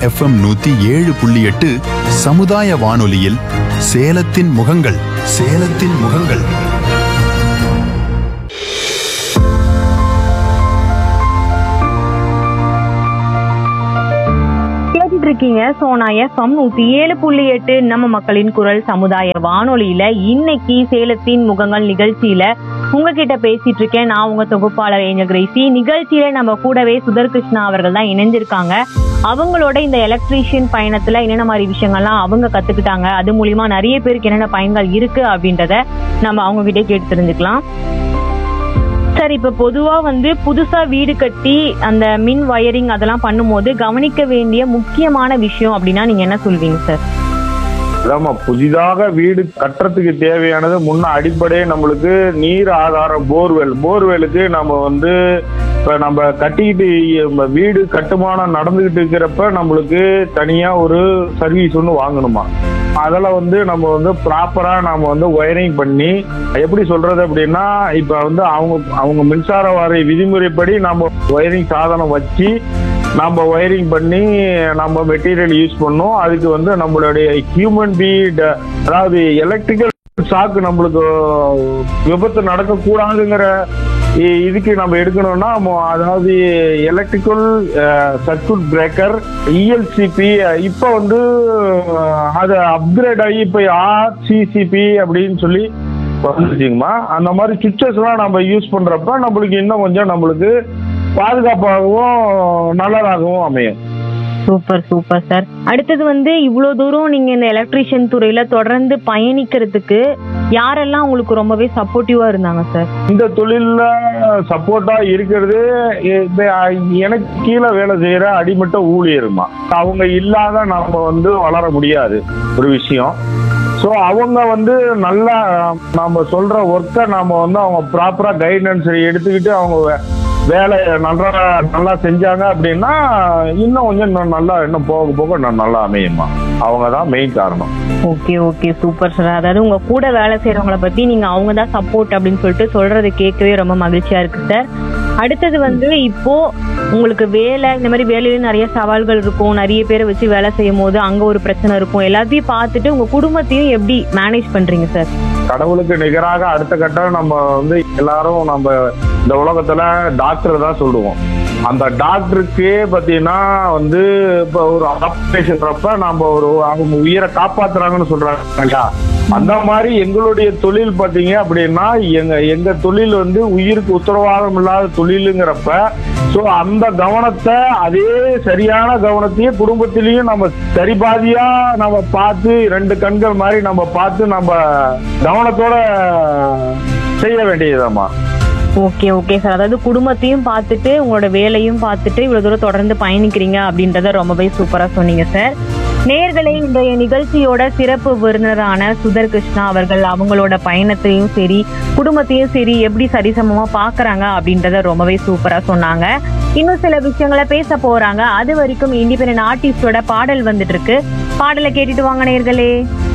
FM நூத்தி ஏழு புள்ளி எட்டு சமுதாய வானொலியில் சேலத்தின் முகங்கள் சேலத்தின் முகங்கள் கேட்டுட்டு இருக்கீங்க சோனா எஃப்எம் நூத்தி ஏழு புள்ளி எட்டு நம்ம மக்களின் குரல் சமுதாய வானொலியில இன்னைக்கு சேலத்தின் முகங்கள் நிகழ்ச்சியில உங்ககிட்ட பேசிட்டு இருக்கேன் நான் உங்க தொகுப்பாளர் ஏஞ்சல் கிரேசி நிகழ்ச்சியில நம்ம கூடவே சுதர் கிருஷ்ணா அவர்கள் தான் இணைஞ்சிருக்காங்க அவங்களோட இந்த எலக்ட்ரீஷியன் பயணத்துல என்னென்ன மாதிரி விஷயங்கள்லாம் அவங்க கத்துக்கிட்டாங்க அது மூலியமா நிறைய பேருக்கு என்னென்ன பயன்கள் இருக்கு அப்படின்றத நம்ம அவங்க கிட்டே கேட்டு தெரிஞ்சுக்கலாம் சார் இப்ப பொதுவா வந்து புதுசா வீடு கட்டி அந்த மின் வயரிங் அதெல்லாம் பண்ணும்போது கவனிக்க வேண்டிய முக்கியமான விஷயம் அப்படின்னா நீங்க என்ன சொல்வீங்க சார் அதாம்மா புதிதாக வீடு கட்டுறதுக்கு தேவையானது முன்ன அடிப்படையே நம்மளுக்கு நீர் ஆதாரம் போர்வெல் போர்வெலுக்கு நம்ம வந்து இப்ப நம்ம கட்டிக்கிட்டு நம்ம வீடு கட்டுமானம் நடந்துகிட்டு இருக்கிறப்ப நம்மளுக்கு தனியா ஒரு சர்வீஸ் ஒன்று வாங்கணுமா அதெல்லாம் வந்து நம்ம வந்து ப்ராப்பரா நம்ம வந்து ஒயரிங் பண்ணி எப்படி சொல்றது அப்படின்னா இப்ப வந்து அவங்க அவங்க மின்சார வாரிய விதிமுறைப்படி நம்ம ஒயரிங் சாதனம் வச்சு நம்ம ஒயரிங் பண்ணி நம்ம மெட்டீரியல் யூஸ் பண்ணோம் அதுக்கு வந்து நம்மளுடைய ஹியூமன் பீட் அதாவது எலக்ட்ரிக்கல் ஷாக் நம்மளுக்கு விபத்து நடக்கக்கூடாதுங்கிற இ- இதுக்கு நம்ம எடுக்கணும்னா மொ- அதாவது எலக்ட்ரிக்கல் சர்க்யூட் பிரேக்கர் இஎல்சிபி இப்போ வந்து அஹ், அது அப்கிரேட் ஆகி இப்போ ஆர்சிசிபி அப்படின்னு சொல்லி வந்துருச்சுங்கம்மா அந்த மாதிரி சுவிச்சஸ் எல்லாம் நம்ம யூஸ் பண்றப்ப நம்மளுக்கு இன்னும் கொஞ்சம் நம்மளுக்கு பாதுகாப்பாகவும் நல்லதாகவும் அமையும் சூப்பர் சூப்பர் சார் அடுத்தது வந்து இவ்வளவு தூரம் நீங்க இந்த எலக்ட்ரீஷியன் துறையில தொடர்ந்து பயணிக்கிறதுக்கு யாரெல்லாம் உங்களுக்கு ரொம்பவே சப்போர்ட்டிவா இருந்தாங்க சார் இந்த தொழில்ல சப்போர்ட்டா இருக்கிறது இப்ப எனக்கு கீழே வேலை செய்யற அடிமட்ட ஊழியருமா அவங்க இல்லாத நம்ம வந்து வளர முடியாது ஒரு விஷயம் ஸோ அவங்க வந்து நல்லா நம்ம சொல்ற ஒர்க்கை நாம வந்து அவங்க ப்ராப்பரா கைடன்ஸ் எடுத்துக்கிட்டு அவங்க வே- வேலையை நல்லா நல்லா செஞ்சாங்க அப்படின்னா இன்னும் கொஞ்சம் இன்னும் நல்லா இன்னும் போக போக இன்னும் நல்லா அமையுமா அவங்க தான் மெயின் காரணம் ஓகே ஓகே சூப்பர் சார் அதாவது உங்க கூட வேலை செய்யறவங்கள பத்தி நீங்க அவங்க தான் சப்போர்ட் அப்படின்னு சொல்லிட்டு சொல்றது கேட்கவே ரொம்ப மகிழ்ச்சியா இருக்கு சார் அடுத்தது வந்து இப்போ உங்களுக்கு வேலை இந்த மாதிரி வேலையில நிறைய சவால்கள் இருக்கும் நிறைய பேரை வச்சு வேலை செய்யும் போது அங்க ஒரு பிரச்சனை இருக்கும் எல்லாத்தையும் பார்த்துட்டு உங்க குடும்பத்தையும் எப்படி மேனேஜ் பண்றீங்க சார் கடவுளுக்கு நிகராக அடுத்த கட்டம் நம்ம வந்து எல்லாரும் நம்ம இந்த உலகத்துல டாக்டர் தான் சொல்லுவோம் அந்த டாக்டருக்கு பாத்தீங்கன்னா வந்து இப்ப ஒரு ஆபரேஷன்றப்ப நம்ம ஒரு அவங்க உயிரை காப்பாத்துறாங்கன்னு சொல்றாங்க அந்த மாதிரி எங்களுடைய தொழில் பாத்தீங்க அப்படின்னா எங்க எங்க தொழில் வந்து உயிருக்கு உத்தரவாதம் இல்லாத தொழிலுங்கிறப்ப சோ அந்த கவனத்தை அதே சரியான கவனத்தையே குடும்பத்திலையும் நம்ம சரி பாதியா நம்ம பார்த்து ரெண்டு கண்கள் மாதிரி நம்ம பார்த்து நம்ம கவனத்தோட செய்ய வேண்டியதாம்மா ஓகே ஓகே சார் அதாவது குடும்பத்தையும் பார்த்துட்டு உங்களோட வேலையும் பார்த்துட்டு இவ்வளவு தூரம் தொடர்ந்து பயணிக்கிறீங்க அப்படின்றத ரொம்பவே சூப்பரா சொன்னீங்க சார் நேர்களை இன்றைய நிகழ்ச்சியோட சிறப்பு விருந்தினரான சுதர் கிருஷ்ணா அவர்கள் அவங்களோட பயணத்தையும் சரி குடும்பத்தையும் சரி எப்படி சரிசமமா பாக்குறாங்க அப்படின்றத ரொம்பவே சூப்பரா சொன்னாங்க இன்னும் சில விஷயங்களை பேச போறாங்க அது வரைக்கும் இண்டிபெண்டன்ட் ஆர்டிஸ்டோட பாடல் வந்துட்டு இருக்கு பாடலை கேட்டுட்டு வாங்க நேர்களே